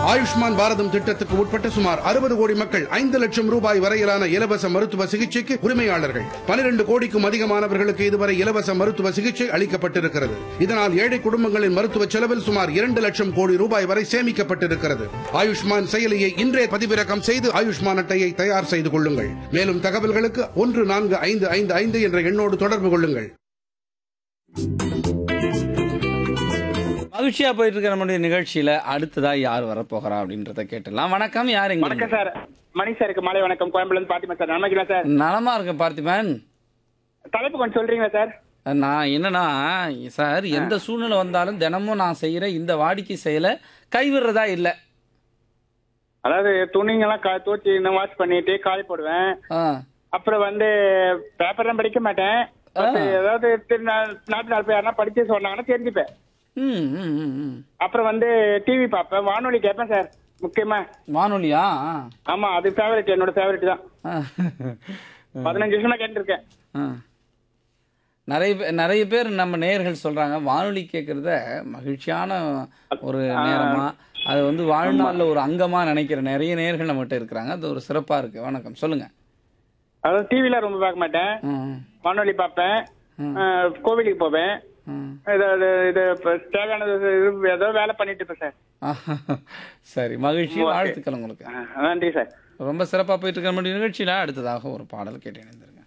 ஆயுஷ்மான் பாரதம் திட்டத்துக்கு உட்பட்ட சுமார் அறுபது கோடி மக்கள் ஐந்து லட்சம் ரூபாய் வரையிலான இலவச மருத்துவ சிகிச்சைக்கு உரிமையாளர்கள் பனிரெண்டு கோடிக்கும் அதிகமானவர்களுக்கு இதுவரை இலவச மருத்துவ சிகிச்சை அளிக்கப்பட்டிருக்கிறது இதனால் ஏழை குடும்பங்களின் மருத்துவ செலவில் சுமார் இரண்டு லட்சம் கோடி ரூபாய் வரை சேமிக்கப்பட்டிருக்கிறது ஆயுஷ்மான் செயலியை இன்றே பதிவிறக்கம் செய்து ஆயுஷ்மான் அட்டையை தயார் செய்து கொள்ளுங்கள் மேலும் தகவல்களுக்கு ஒன்று நான்கு ஐந்து ஐந்து ஐந்து என்ற எண்ணோடு தொடர்பு கொள்ளுங்கள் மகிழ்ச்சியா போயிட்டு இருக்க நம்முடைய நிகழ்ச்சியில அடுத்ததா யார் வரப்போகிறா அப்படின்றத கேட்டலாம் வணக்கம் யார் எங்க வணக்கம் சார் மணி சாருக்கு மாலை வணக்கம் கோயம்புல இருந்து பாத்திமா சார் நன்மைங்களா சார் நலமா இருக்கேன் பார்த்திபன் தலைப்பு கொஞ்சம் சொல்றீங்களா சார் நான் என்னன்னா சார் எந்த சூழ்நிலை வந்தாலும் தினமும் நான் செய்யற இந்த வாடிக்கை செயலை கைவிடுறதா இல்ல அதாவது துணிங்கெல்லாம் கா தூச்சி இன்னும் வாஷ் பண்ணிட்டு காய போடுவேன் ஆ, அப்புறம் வந்து பேப்பர்லாம் படிக்க மாட்டேன் பட் ஏதாவது திரு நா- நாட்டு நாள் யாருன்னா படிச்சு சொன்னாங்கன்னா தெரிஞ்சுப்பேன் ம், ம், ம், ம். அப்புறம் வந்து டிவி பார்ப்பேன் வானொலி கேட்பேன் சார் முக்கியமா வானொலியா ஆ, ஆமா அது ஃபேவரட் என்னோட ஃபேவரட் தான் ஆ. பதினஞ்சு வருஷமா கேட்டுருக்கேன் ஆ. நிறைய பேர் நிறைய பேர் நம்ம நேயர்கள் சொல்றாங்க வானொலி கேட்கறத மகிழ்ச்சியான ஒரு நேரமா அது வந்து வாழ்நாள்ல ஒரு அங்கமா நினைக்கிற நிறைய நேயர்கள் நம்மகிட்ட இருக்கிறாங்க அது ஒரு சிறப்பா இருக்கு வணக்கம் சொல்லுங்க அதாவது டிவில ரொம்ப பார்க்க மாட்டேன் ம், வானொலி பார்ப்பேன் அஹ், கோவிலுக்கு போவேன் ம். ஏதாவது இது இப்ப தேவையானது இது ஏதோ வேலை பண்ணிட்டு இருப்பேன் சார் ஆஹா. சரி மகிழ்ச்சி வாழ்த்துக்கள் உங்களுக்கு அஹ், நன்றி சார் ரொம்ப சிறப்பா போயிட்டு இருக்க நம்முடைய நிகழ்ச்சியில அடுத்ததாக ஒரு பாடல் கேட்டு இணைந்திருங்க